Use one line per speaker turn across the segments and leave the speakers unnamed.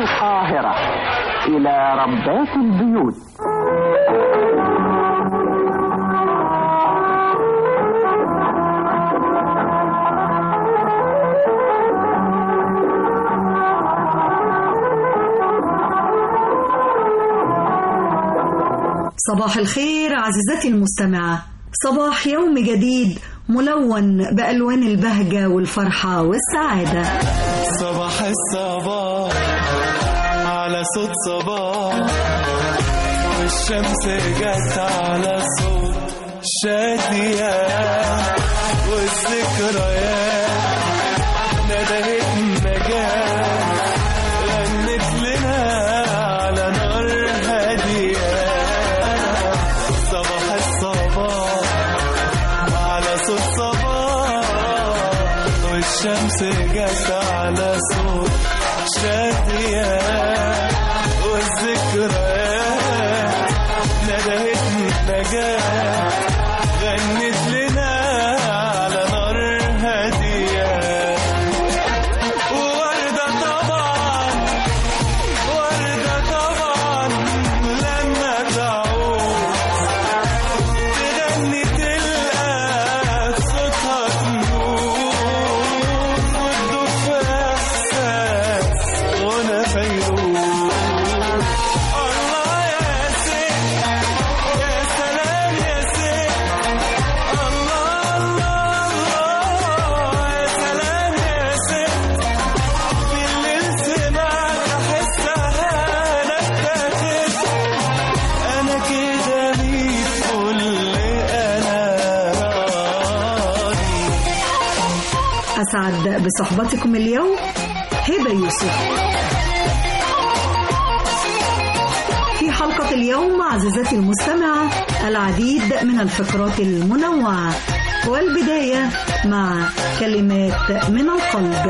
القاهرة إلى ربات البيوت
صباح الخير عزيزتي المستمعة صباح يوم جديد ملون بألوان البهجة والفرحة والسعادة
صباح الصباح على صوت صباح والشمس جت على صوت شادية والذكريات ندهت النجاة غنت لنا على نار هادية صباح الصباح على صوت صباح والشمس جت على صوت شادية والذكريات ندهت نجاة غنت لنا على نار هادية ووردة طبعا وردة طبعا لما تعود تغني تلقى صوتها تنور وتدوب في احساس غنى فيروز الله يا ست يا سلام يا ست الله الله الله يا سلام يا ست بالليل سمعت احسها انا اتاخدت انا كده ميت كل انا راضي
أسعد بصحبتكم اليوم هبة يوسف في حلقة اليوم عزيزتي المستمعة العديد من الفقرات المنوعة والبداية مع كلمات من القلب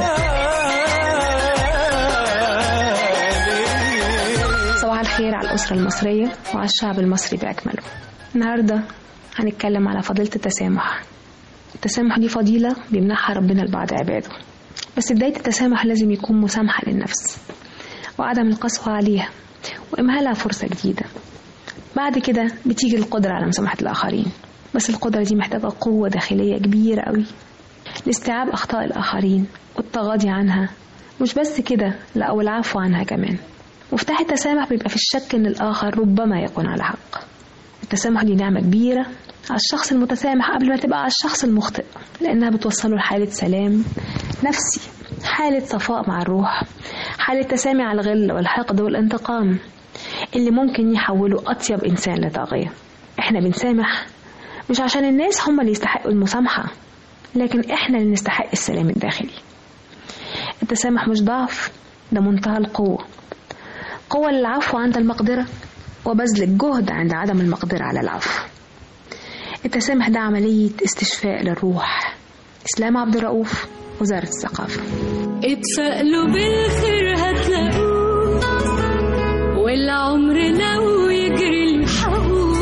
صباح الخير على الأسرة المصرية وعلى الشعب المصري بأكمله النهاردة هنتكلم على فضيلة التسامح التسامح دي فضيلة بيمنحها ربنا لبعض عباده بس بداية التسامح لازم يكون مسامحة للنفس وعدم القسوة عليها وإمهالها فرصة جديدة بعد كده بتيجي القدرة على مسامحة الآخرين بس القدرة دي محتاجة قوة داخلية كبيرة قوي لاستيعاب أخطاء الآخرين والتغاضي عنها مش بس كده لا والعفو عنها كمان مفتاح التسامح بيبقى في الشك إن الآخر ربما يكون على حق التسامح دي نعمة كبيرة على الشخص المتسامح قبل ما تبقى على الشخص المخطئ لأنها بتوصله لحالة سلام نفسي حالة صفاء مع الروح حالة تسامي على الغل والحقد والانتقام اللي ممكن يحوله أطيب إنسان لطاغية إحنا بنسامح مش عشان الناس هم اللي يستحقوا المسامحة لكن إحنا اللي نستحق السلام الداخلي التسامح مش ضعف ده منتهى القوة قوة للعفو عند المقدرة وبذل الجهد عند عدم المقدرة على العفو التسامح ده عملية استشفاء للروح إسلام عبد الرؤوف وزارة الثقافة
اتفائلوا بالخير هتلاقوه والعمر لو يجري الحقوه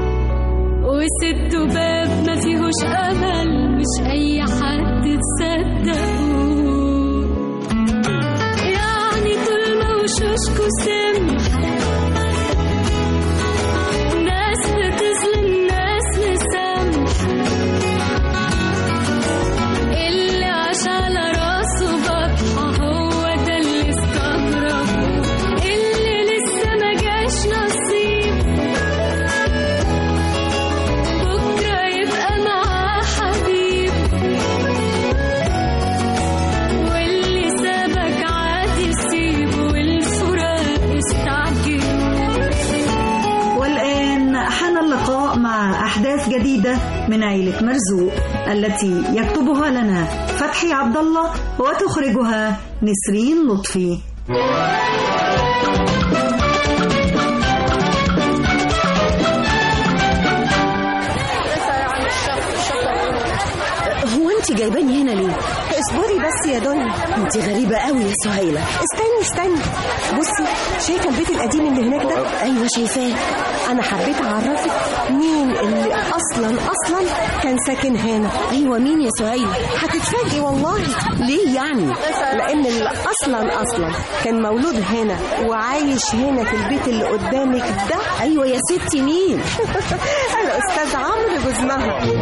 وسدوا باب ما فيهوش امل مش اي حد تصدقوه يعني طول ما وشوشكوا سمحة ناس بتظلم ناس مسامحة اللي عاش على راسه بطحة هو ده اللي استغرب اللي لسه ما جاش نصيب بكرة يبقى معاه حبيب واللي سابك عادي سيبه والفراق استعجل
والآن حان اللقاء مع أحداث جديدة من عيلة مرزوق التي يكتبها لنا فتحي عبد الله وتخرجها نسرين لطفي
هو انت جايباني هنا ليه اصبري بس يا دنيا
انت غريبة قوي يا سهيلة
استني استني بصي شايفه البيت القديم اللي هناك ده
ايوه شايفاه
انا حبيت اعرفك مين اللي اصلا اصلا كان ساكن هنا
ايوه مين يا سهيلة
هتتفاجئي والله
ليه يعني
لان اللي اصلا اصلا كان مولود هنا وعايش هنا في البيت اللي قدامك ده
ايوه يا ستي مين
الاستاذ عمرو جوز مها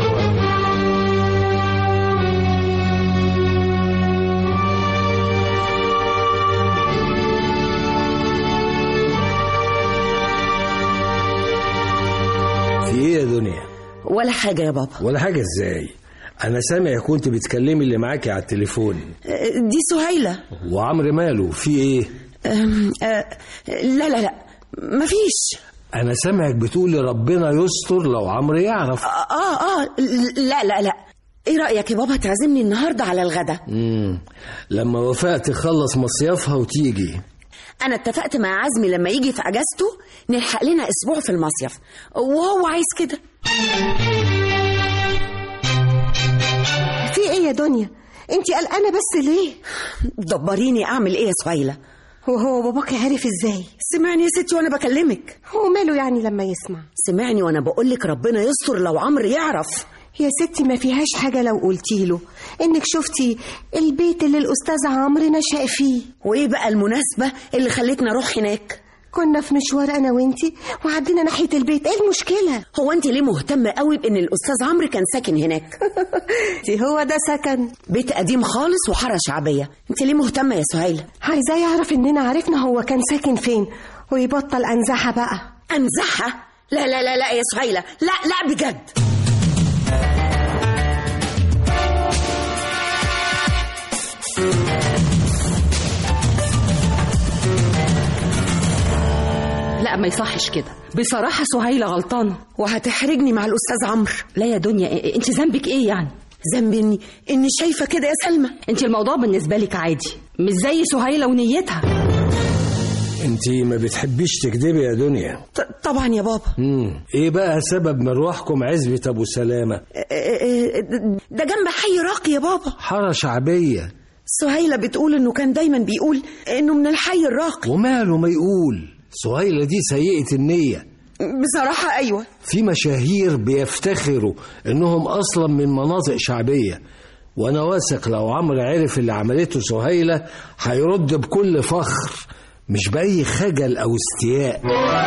في ايه يا دنيا
ولا حاجة يا بابا
ولا حاجه ازاي انا سامع كنت بتكلمي اللي معاكي على التليفون
آه، دي سهيلة
وعمرو ماله في ايه
أم، آه، لا لا لا مفيش
انا سامعك بتقولي ربنا يستر لو عمرو يعرف
اه اه آه، لا لا لا ايه رأيك يا بابا تعزمني النهاردة على الغدا
امم لما وفاء تخلص مصيافها وتيجي
انا اتفقت مع عزمي لما يجي في اجازته نلحق لنا اسبوع في المصيف وهو عايز كده
في ايه يا دنيا انت قلقانه بس ليه
دبريني اعمل ايه يا سهيلة
وهو باباك عارف ازاي
سمعني يا ستي وانا بكلمك
هو ماله يعني لما يسمع
سمعني وانا بقولك ربنا يستر لو عمرو يعرف
يا ستي ما فيهاش حاجه لو قلتي له انك شفتي البيت اللي الاستاذ عمرو نشأ فيه
وايه بقى المناسبة اللي خلتنا اروح هناك
كنا في مشوار انا وانتي وعدينا ناحيه البيت ايه المشكله
هو انت ليه مهتمة قوي بان الاستاذ عمرو كان ساكن هناك
دي هو ده سكن
بيت قديم خالص وحارة شعبية انت ليه مهتمة يا سهيلة
عايزاه يعرف اننا عرفنا هو كان ساكن فين ويبطل انزحه بقى
امزحها لا لا لا لا يا سهيلة لا لا بجد
لا ما يصحش كده بصراحة سهيلة غلطانة
وهتحرجني مع الاستاذ عمرو
لا يا دنيا إيه- انت ذنبك ايه يعني
ذنبي اني اني شايفة كده يا سلمى
انت الموضوع بالنسبة لك عادي مش زي سهيلة ونيتها
انت ما بتحبيش تكدبي يا دنيا
ط- طبعا يا بابا
امم ايه بقى سبب مروحكم عزبة ابو سلامة
اه، اه، اه، ده جنب حي راقي يا بابا
حارة شعبية
سهيلة بتقول انه كان دايما بيقول انه من الحي الراقي
وماله ما يقول سهيلة دي سيئة النية
بصراحة ايوه
في مشاهير بيفتخروا انهم اصلا من مناطق شعبية وانا واثق لو عمرو عرف اللي عملته سهيلة هيرد بكل فخر مش بأي خجل او استياء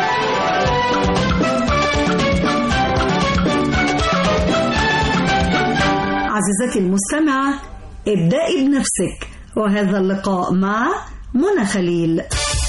عزيزتي المستمعة ابدأي بنفسك وهذا اللقاء مع منى خليل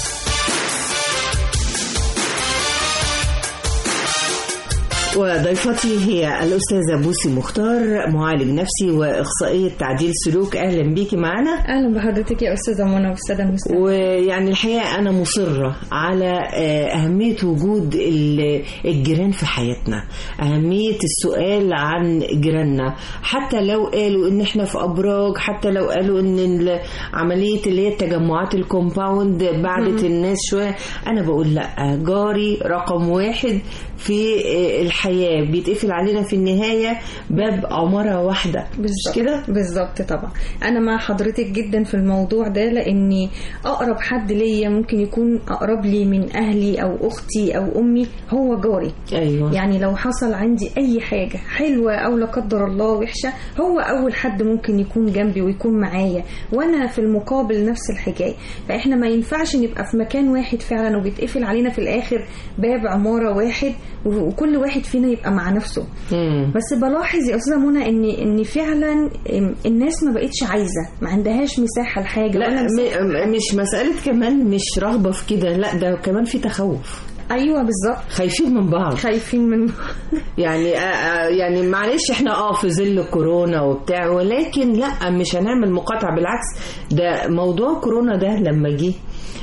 وضيفتي هي الأستاذة بوسي مختار معالج نفسي وإخصائية تعديل سلوك أهلا بيكي معنا
اهلا بحضرتك يا استاذه منى والساده المستمعين
ويعني الحقيقة أنا مصرة على آه، أهمية وجود ال- الجيران في حياتنا أهمية السؤال عن جيراننا حتى لو قالوا إن إحنا في أبراج حتى لو قالوا إن ال- عملية اللي هي التجمعات الكومباوند بعدت الناس شوية أنا بقول لأ جاري رقم واحد في آه، الحياة بيتقفل علينا في النهاية باب عمارة واحدة مش كده؟
بالظبط طبعا انا مع حضرتك جدا في الموضوع ده لاني اقرب حد ليا ممكن يكون اقرب لي من اهلي او اختي او امي هو جاري
أيوه
يعني لو حصل عندي اي حاجه حلوه او لا قدر الله وحشه هو اول حد ممكن يكون جنبي ويكون معايا وانا في المقابل نفس الحكايه فاحنا ما ينفعش نبقى في مكان واحد فعلا وبيتقفل علينا في الاخر باب عماره واحد وكل واحد فينا يبقى مع نفسه
مم.
بس بلاحظ يا استاذه منى ان ان فعلا ام، الناس ما بقتش عايزه ما عندهاش مساحه لحاجه
لا
ولا مساحة
م- مش مسألة كمان مش رغبة في كده لا ده كمان في تخوف
ايوه بالظبط
خايفين من بعض
خايفين من
يعني آه آه يعني معلش احنا اه في ظل كورونا وبتاع ولكن لا مش هنعمل مقاطعة بالعكس ده موضوع كورونا ده لما جه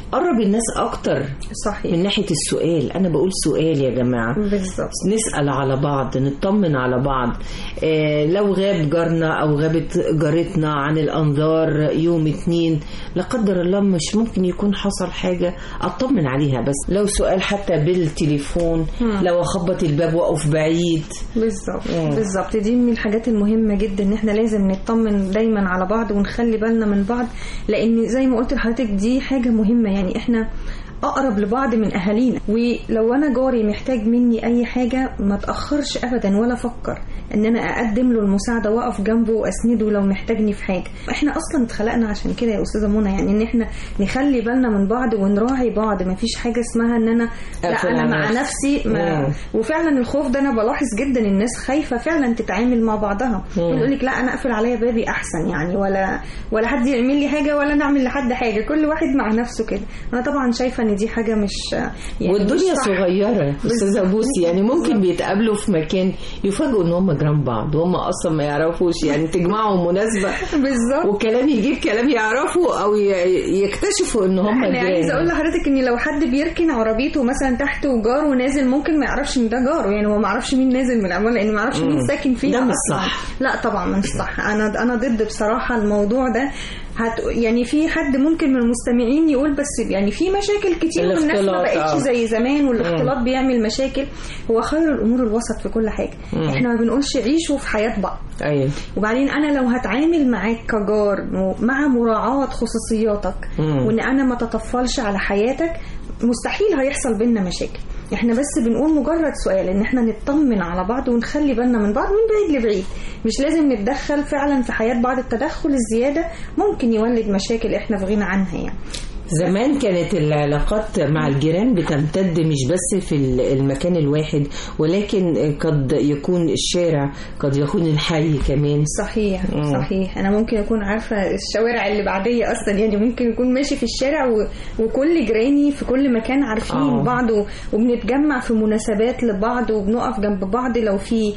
قرب الناس اكتر
صحيح
من ناحيه السؤال انا بقول سؤال يا جماعه
بالظبط
نسأل على بعض نطمن على بعض آه لو غاب جارنا أو غابت جارتنا عن الأنظار يوم اتنين لا قدر الله مش ممكن يكون حصل حاجة أطمن عليها بس لو سؤال حتى بالتليفون
مم.
لو أخبط الباب وأقف بعيد
بالظبط
مم.
بالظبط دي من الحاجات المهمه جدا ان احنا لازم نطمن دايما على بعض ونخلي بالنا من بعض لان زي ما قلت لحضرتك دي حاجه مهمه يعني احنا اقرب لبعض من اهالينا ولو انا جاري محتاج مني اي حاجه ما تاخرش ابدا ولا افكر ان انا اقدم له المساعده واقف جنبه واسنده لو محتاجني في حاجه احنا اصلا اتخلقنا عشان كده يا استاذه منى يعني ان احنا نخلي بالنا من بعض ونراعي بعض ما فيش حاجه اسمها ان انا لا
أقفل
انا
على
مع
نفسي.
نفسي ما
مم.
وفعلا الخوف ده انا بلاحظ جدا الناس خايفه فعلا تتعامل مع بعضها
مم.
يقول لك لا انا اقفل عليا بابي احسن يعني ولا ولا حد يعمل لي حاجه ولا انا اعمل لحد حاجه كل واحد مع نفسه كده انا طبعا شايفه ان دي حاجه مش يعني
والدنيا
مش صح.
صغيرة أستاذة بوسي يعني ممكن بيتقابلوا في مكان يفاجئوا إن هم جيران بعض وهم أصلا ما يعرفوش يعني تجمعهم مناسبة
بالظبط
وكلام يجيب كلام يعرفوا أو ي- يكتشفوا إن هم
انا عايزه
جيران
اقول لحضرتك ان لو حد بيركن عربيته مثلا تحت وجاره نازل ممكن ما يعرفش ان ده جاره يعني هو ما يعرفش مين نازل من العماره لان ما يعرفش مين
مم.
ساكن فيها
ده مش
أصلاً.
صح.
لا طبعا مش صح انا انا ضد بصراحه الموضوع ده هت يعني في حد ممكن من المستمعين يقول بس يعني في مشاكل كتير والناس ما
الاختلاط،
بقتش
آه.
زي زمان والاختلاط بيعمل مشاكل هو خير الامور الوسط في كل حاجه
مم.
احنا ما بنقولش عيشوا في حياه بعض
أيوه
وبعدين انا لو هتعامل معاك كجار مع مراعاة خصوصياتك
مم.
وان انا ما تطفلش على حياتك مستحيل هيحصل بينا مشاكل احنا بس بنقول مجرد سؤال ان احنا نطمن على بعض ونخلي بالنا من بعض من بعيد لبعيد مش لازم نتدخل فعلا في حياة بعض التدخل الزيادة ممكن يولد مشاكل احنا في غنى عنها يعني
زمان كانت العلاقات مع الجيران بتمتد مش بس في ال- المكان الواحد ولكن قد يكون الشارع قد يكون الحي كمان
صحيح
مم.
صحيح انا ممكن اكون عارفه الشوارع اللي بعديه اصلا يعني ممكن يكون ماشي في الشارع و... وكل جيراني في كل مكان عارفين
آه.
بعض و... وبنتجمع في مناسبات لبعض وبنقف جنب بعض لو في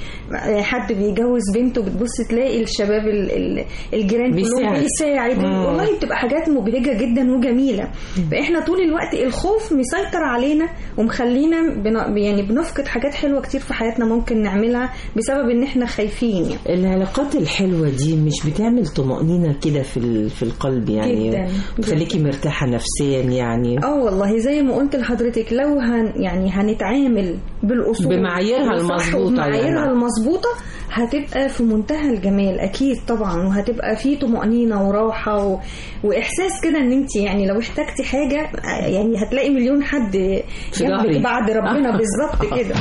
حد بيجوز بنته بتبص تلاقي الشباب ال... ال... الجيران كلهم
بيساعد.
بيساعد
مم.
والله بتبقى حاجات مبهجه جدا وجميله فاحنا طول الوقت الخوف مسيطر علينا ومخلينا بن... يعني بنفقد حاجات حلوه كتير في حياتنا ممكن نعملها بسبب ان احنا خايفين يعني
العلاقات الحلوة دي مش بتعمل طمأنينة كده في ال- في القلب يعني
جداً،
بتخليكي مرتاحة نفسيا يعني
اه والله زي ما قلت لحضرتك لو هن يعني هنتعامل بالاصول
بمعاييرها
الصح
المظبوطة
وبمعاييرها
يعني.
المظبوطه هتبقى في منتهى الجمال اكيد طبعا وهتبقى في طمانينه وراحه و... واحساس كده ان انت يعني لو احتجتي حاجه آه، يعني هتلاقي مليون حد
في ظهري.
جنبك بعد ربنا بالظبط كده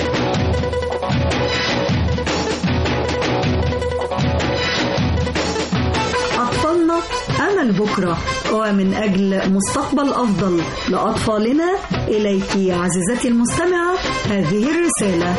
أطفالنا أمل بكرة ومن أجل مستقبل أفضل لأطفالنا إليك عزيزتي المستمعة هذه الرسالة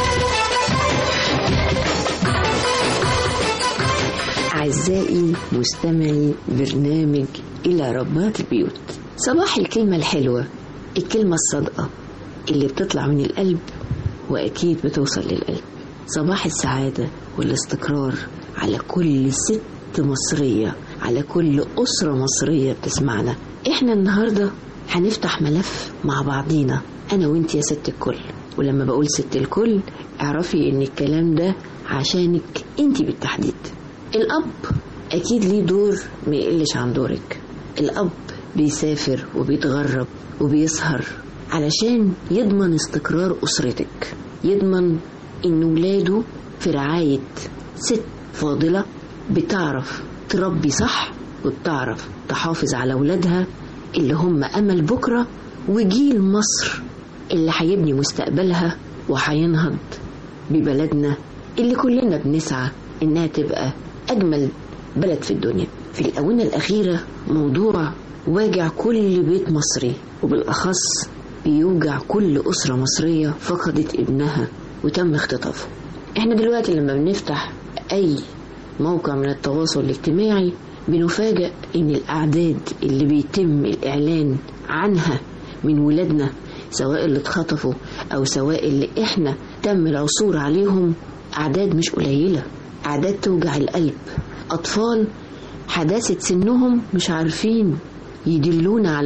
أعزائي مستمعي برنامج إلى ربات البيوت صباح الكلمة الحلوة الكلمة الصادقة اللي بتطلع من القلب وأكيد بتوصل للقلب صباح السعادة والاستقرار على كل ست مصرية على كل أسرة مصرية بتسمعنا إحنا النهاردة هنفتح ملف مع بعضينا أنا وإنت يا ست الكل ولما بقول ست الكل اعرفي إن الكلام ده عشانك إنت بالتحديد الأب أكيد ليه دور ما يقلش عن دورك الأب بيسافر وبيتغرب وبيسهر علشان يضمن استقرار أسرتك يضمن إن ولاده في رعاية ست فاضلة بتعرف تربي صح وبتعرف تحافظ على ولادها اللي هم أمل بكرة وجيل مصر اللي هيبني مستقبلها وهينهض ببلدنا اللي كلنا بنسعى إنها تبقى أجمل بلد في الدنيا في الآونة الأخيرة موضوع واجع كل بيت مصري وبالأخص بيوجع كل أسرة مصرية فقدت ابنها وتم اختطافه احنا دلوقتي لما بنفتح أي موقع من التواصل الاجتماعي بنفاجأ إن الأعداد اللي بيتم الإعلان عنها من ولادنا سواء اللي اتخطفوا أو سواء اللي إحنا تم العثور عليهم أعداد مش قليلة أعداد توجع القلب أطفال حداثة سنهم مش عارفين يدلونا على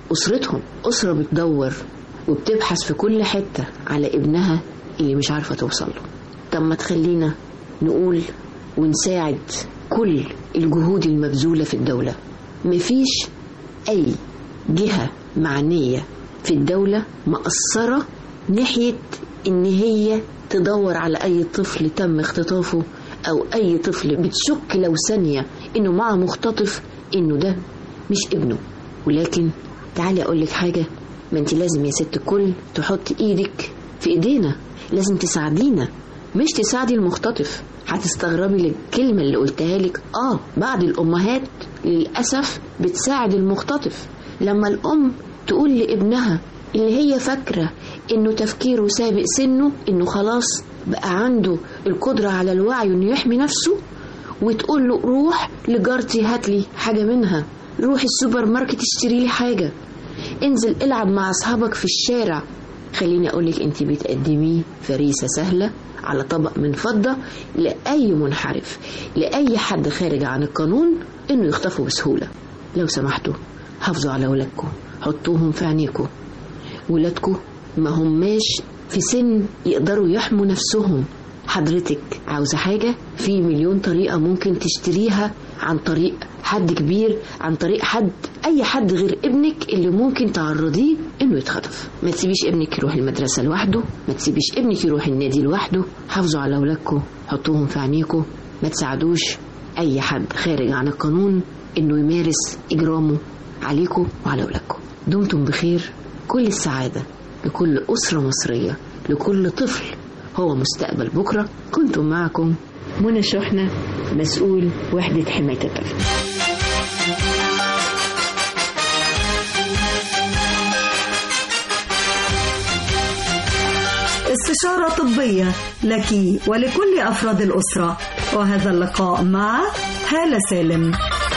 أسرتهم أسرة بتدور وبتبحث في كل حتة على ابنها اللي مش عارفة توصل له طب ما تخلينا نقول ونساعد كل الجهود المبذولة في الدولة مفيش أي جهة معنية في الدولة مقصرة ناحية إن هي تدور على أي طفل تم اختطافه أو أي طفل بتشك لو ثانية إنه مع مختطف إنه ده مش ابنه ولكن تعالي أقول لك حاجة ما أنت لازم يا ست الكل تحط إيدك في إيدينا لازم تساعدينا مش تساعدي المختطف هتستغربي الكلمة اللي قلتها لك آه بعض الأمهات للأسف بتساعد المختطف لما الأم تقول لابنها اللي هي فاكرة إنه تفكيره سابق سنه إنه خلاص بقى عنده القدرة على الوعي إنه يحمي نفسه وتقول له روح لجارتي هات لي حاجة منها روح السوبر ماركت اشتري لي حاجة انزل العب مع أصحابك في الشارع خليني أقولك أنت بتقدميه فريسة سهلة على طبق من فضة لأي منحرف لأي حد خارج عن القانون إنه يخطفوا بسهولة لو سمحتوا حافظوا على ولادكم حطوهم في عينيكم ولادكم ما هماش في سن يقدروا يحموا نفسهم حضرتك عاوزة حاجة في مليون طريقة ممكن تشتريها عن طريق حد كبير عن طريق حد أي حد غير ابنك اللي ممكن تعرضيه إنه يتخطف ما تسيبيش ابنك يروح المدرسة لوحده ما تسيبيش ابنك يروح النادي لوحده حافظوا على أولادكم حطوهم في عينيكم ما تساعدوش أي حد خارج عن القانون إنه يمارس إجرامه عليكم وعلى أولادكم دمتم بخير كل السعادة لكل أسرة مصرية لكل طفل هو مستقبل بكرة كنتم معكم منى شحنة مسؤول وحدة حماية الطفل
استشارة طبية لك ولكل أفراد الأسرة وهذا اللقاء مع هالة سالم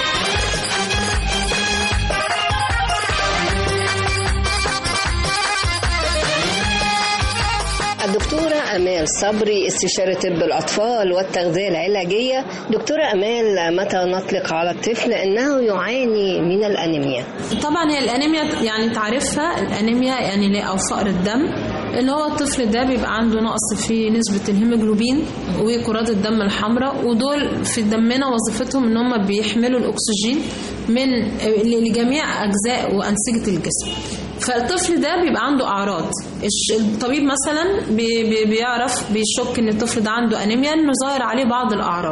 الدكتورة أمال صبري استشارة طب الأطفال والتغذية العلاجية دكتورة أمال متى نطلق على الطفل أنه يعاني من الأنيميا
طبعا هي الانيميا يعني تعرفها الانيميا يعني اللي او فقر الدم اللي هو الطفل ده بيبقى عنده نقص في نسبة الهيموجلوبين وكرات الدم الحمراء ودول في دمنا وظيفتهم ان هم بيحملوا الاكسجين من لجميع اجزاء وانسجة الجسم فالطفل ده بيبقى عنده اعراض الش- الطبيب مثلا بي- بي- بيعرف بيشك ان الطفل ده عنده انيميا انه ظاهر عليه بعض الاعراض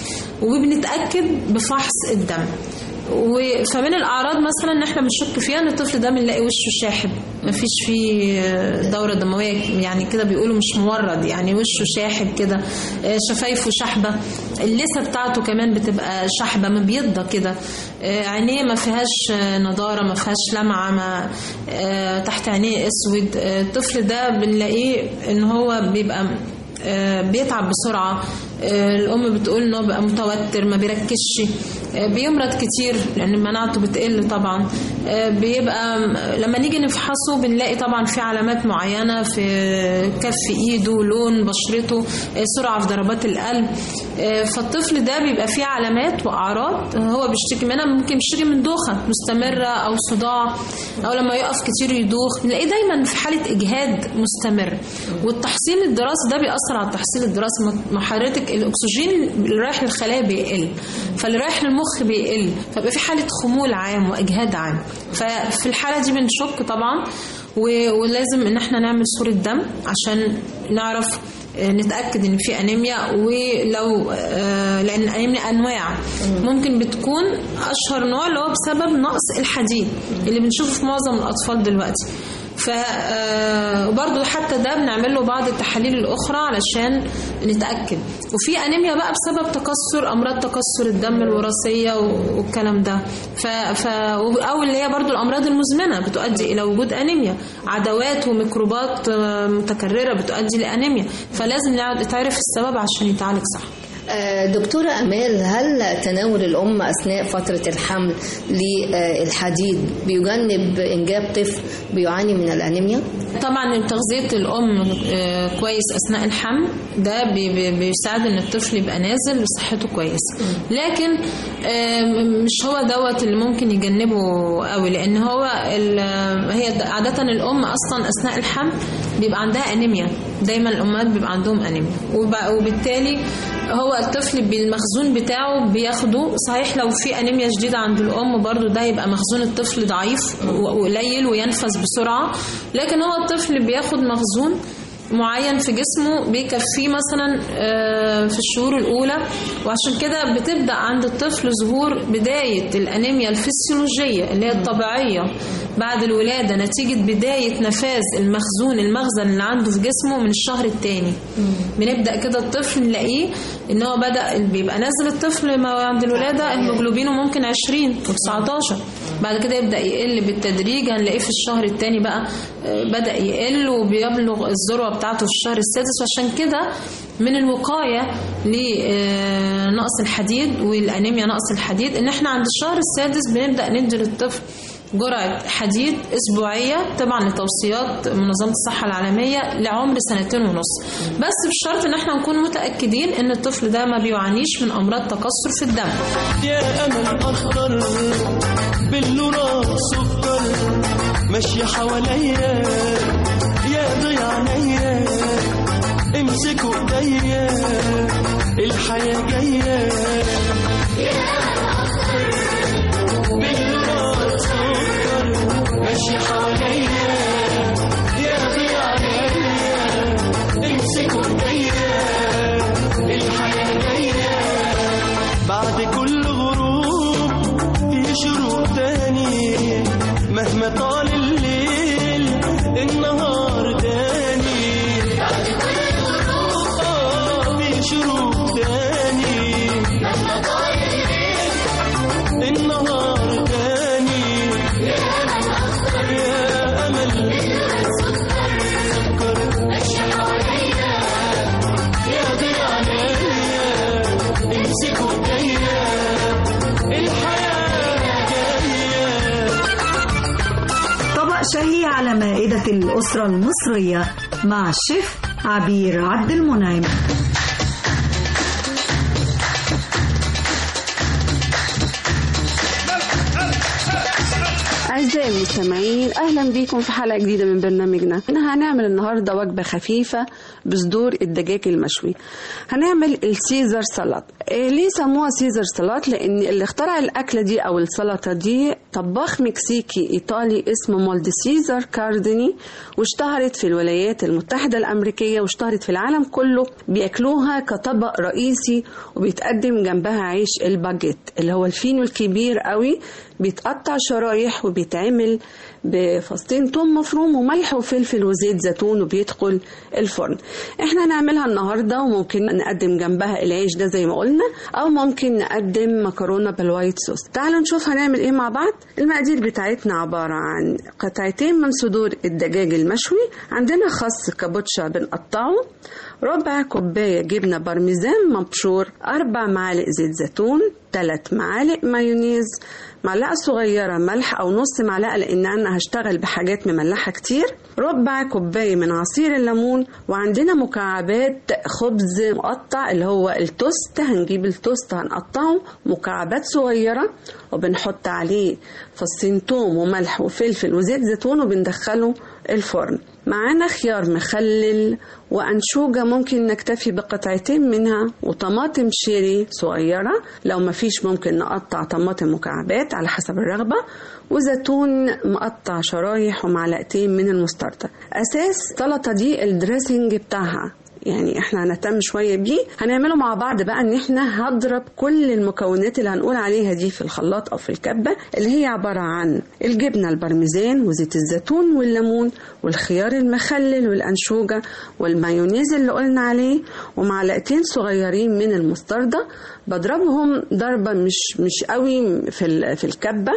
وبنتاكد بفحص الدم و- فمن الاعراض مثلا ان احنا بنشك فيها ان الطفل ده بنلاقي وشه شاحب مفيش فيه دوره دمويه يعني كده بيقولوا مش مورد يعني وشه شاحب كده آه، شفايفه شحبه اللثه بتاعته كمان بتبقى شحبه مبيضه كده آه، عينيه ما فيهاش آه، نضاره ما فيهاش لمعه ما آه، تحت عينيه اسود آه، الطفل ده بنلاقيه ان هو بيبقى آه، بيتعب بسرعة آه، الأم بتقول إن هو بقى متوتر ما بيركزش آه، بيمرض كتير لأن مناعته بتقل طبعا آه، بيبقى لما نيجي نفحصه بنلاقي طبعا في علامات معينة في كف إيده لون بشرته آه، سرعة في ضربات القلب آه، فالطفل ده بيبقى فيه علامات وأعراض هو بيشتكي منها ممكن بيشتكي من دوخة مستمرة أو صداع أو لما يقف كتير يدوخ بنلاقيه دايما في حالة إجهاد مستمر والتحصيل الدراسي ده بيأثر على التحصيل الدراسي ما- ما حضرتك الأكسجين اللي رايح للخلايا بيقل فاللي رايح للمخ بيقل فبقى في حالة خمول عام وإجهاد عام ففي الحالة دي بنشك طبعا و- ولازم إن احنا نعمل صورة دم عشان نعرف آه، نتأكد إن في أنيميا ولو آه، لأن الأنيميا أنواع ممكن بتكون أشهر نوع اللي هو بسبب نقص الحديد اللي بنشوفه في معظم الأطفال دلوقتي ف آه، وبرضه حتى ده بنعمل له بعض التحاليل الاخرى علشان نتاكد وفي انيميا بقى بسبب تكسر امراض تكسر الدم الوراثيه و- والكلام ده ف... ف... او اللي هي برضه الامراض المزمنه بتؤدي الى وجود انيميا عدوات وميكروبات آه، متكرره بتؤدي لانيميا فلازم نعرف- تعرف السبب عشان يتعالج صح
آه، دكتورة أمال هل تناول الأم أثناء فترة الحمل للحديد بيجنب إنجاب طفل بيعاني من الأنيميا؟
طبعا تغذية الأم آه، كويس أثناء الحمل ده بي- بي- بيساعد إن الطفل يبقى نازل وصحته كويسة لكن آم، مش هو دوت اللي ممكن يجنبه قوي لأن هو ال- هي عادة الأم أصلا أثناء الحمل بيبقى عندها أنيميا دايما الأمهات بيبقى عندهم أنيميا وب- وبالتالي هو الطفل بالمخزون بتاعه بياخده صحيح لو في أنيميا شديدة عند الأم برضو ده يبقى مخزون الطفل ضعيف وقليل وينفذ بسرعة لكن هو الطفل بياخد مخزون معين في جسمه بيكفيه مثلا آه، في الشهور الأولى وعشان كده بتبدأ عند الطفل ظهور بداية الأنيميا الفسيولوجية اللي هي الطبيعية بعد الولادة نتيجة بداية نفاذ المخزون المخزن اللي عنده في جسمه من الشهر الثاني بنبدأ كده الطفل نلاقيه ان هو بدأ بيبقى نازل الطفل ما عند الولادة هيموجلوبينه ممكن 20 و19 بعد كده يبدأ يقل بالتدريج هنلاقيه في الشهر الثاني بقى آه، بدأ يقل وبيبلغ الذروة بتاعته في الشهر السادس وعشان كده من الوقاية لنقص الحديد والأنيميا نقص الحديد ان احنا عند الشهر السادس بنبدأ ندي للطفل جرعة حديد أسبوعية طبعا لتوصيات منظمة الصحة العالمية لعمر سنتين ونص بس بشرط ان احنا نكون متأكدين ان الطفل ده ما بيعانيش من أمراض تكسر في الدم
يا أمل أخضر باللورا سكر ماشية حواليا يا ضيع عينيا امسكوا ايديا الحياة جاية باللورا سكر ماشية حواليا يا ضيع عينيا امسكوا ايديا الحياة جاية بعد كل غروب في شروق تاني مهما طال الليل النهار تاني بعد كل غروب آه في شروق تاني مهما طال الليل النهار تاني يا أمل أخضر يا أمل سكر ماشي حواليا يا ضياء عينيا امسكوا ايديا الحياة جاية
طبق شهي على مائدة الأسرة المصرية مع الشيف عبير عبد المنعم
أعزائي المستمعين أهلا بيكم في حلقة جديدة من برنامجنا هنعمل النهاردة وجبة خفيفة بصدور الدجاج المشوي هنعمل السيزر سلطة إيه ليه سموها سيزر سلطة لأن اللي اخترع الأكلة دي أو السلطة دي طباخ مكسيكي إيطالي اسمه مولد سيزر كارديني واشتهرت في الولايات المتحدة الأمريكية واشتهرت في العالم كله بياكلوها كطبق رئيسي وبيتقدم جنبها عيش الباجيت اللي هو الفينو الكبير قوي بيتقطع شرايح وبيتعمل بفصين توم مفروم وملح وفلفل وزيت زيتون وبيدخل الفرن احنا هنعملها النهارده وممكن نقدم جنبها العيش ده زي ما قلنا او ممكن نقدم مكرونه بالوايت صوص تعالوا نشوف هنعمل ايه مع بعض المقادير بتاعتنا عباره عن قطعتين من صدور الدجاج المشوي عندنا خس كابوتشا بنقطعه ربع كوبايه جبنه بارميزان مبشور اربع معالق زيت زيتون ثلاث معالق مايونيز معلقة صغيرة ملح أو نص معلقة لأن أنا هشتغل بحاجات مملحة كتير ربع كوباية من عصير الليمون وعندنا مكعبات خبز مقطع اللي هو التوست هنجيب التوست هنقطعه مكعبات صغيرة وبنحط عليه فصين توم وملح وفلفل وزيت زيتون وبندخله الفرن معانا خيار مخلل وأنشوجة ممكن نكتفي بقطعتين منها وطماطم شيري صغيرة لو مفيش ممكن نقطع طماطم مكعبات على حسب الرغبة وزيتون مقطع شرايح ومعلقتين من المستردة أساس السلطة دي الدريسنج بتاعها يعني احنا هنهتم شويه بيه هنعمله مع بعض بقى ان احنا هضرب كل المكونات اللي هنقول عليها دي في الخلاط او في الكبه اللي هي عباره عن الجبنه البارميزان وزيت الزيتون والليمون والخيار المخلل والانشوجه والمايونيز اللي قلنا عليه ومعلقتين صغيرين من المستردة بضربهم ضربه مش مش قوي في ال- في الكبه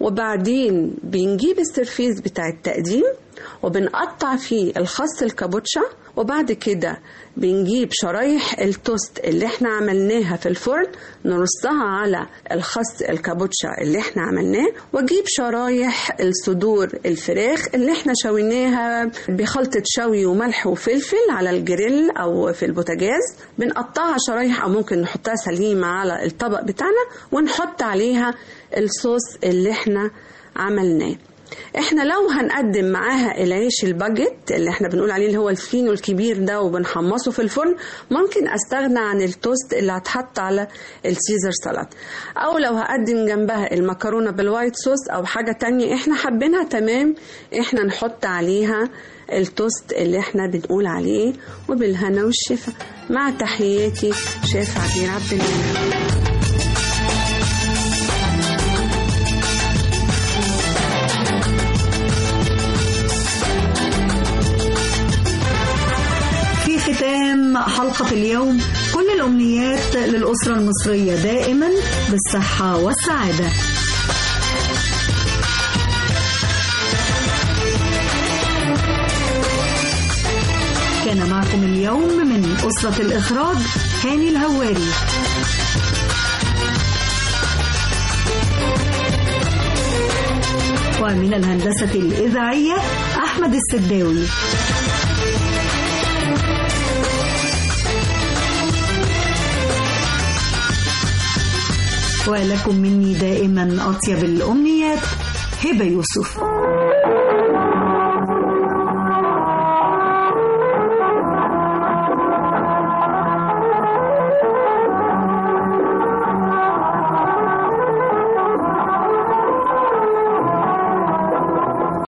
وبعدين بنجيب السرفيز بتاع التقديم وبنقطع فيه الخس الكابوتشا وبعد كده بنجيب شرايح التوست اللي احنا عملناها في الفرن نرصها على الخس الكابوتشا اللي احنا عملناه واجيب شرايح الصدور الفراخ اللي احنا شويناها بخلطة شوي وملح وفلفل على الجريل او في البوتاجاز بنقطعها شرايح او ممكن نحطها سليمة على الطبق بتاعنا ونحط عليها الصوص اللي احنا عملناه احنا لو هنقدم معاها العيش الباجيت اللي احنا بنقول عليه اللي هو الفينو الكبير ده وبنحمصه في الفرن ممكن استغنى عن التوست اللي هتحط على السيزر سلطة او لو هقدم جنبها المكرونة بالوايت صوص او حاجة تانية احنا حابينها تمام احنا نحط عليها التوست اللي احنا بنقول عليه وبالهنا والشفا مع تحياتي شيف عبير عبد المنعم
في ختام حلقة اليوم كل الأمنيات للأسرة المصرية دائما بالصحة والسعادة كان معكم اليوم من أسرة الإخراج هاني الهواري ومن الهندسة الإذاعية أحمد السداوي ولكم مني دائما أطيب الأمنيات هبة يوسف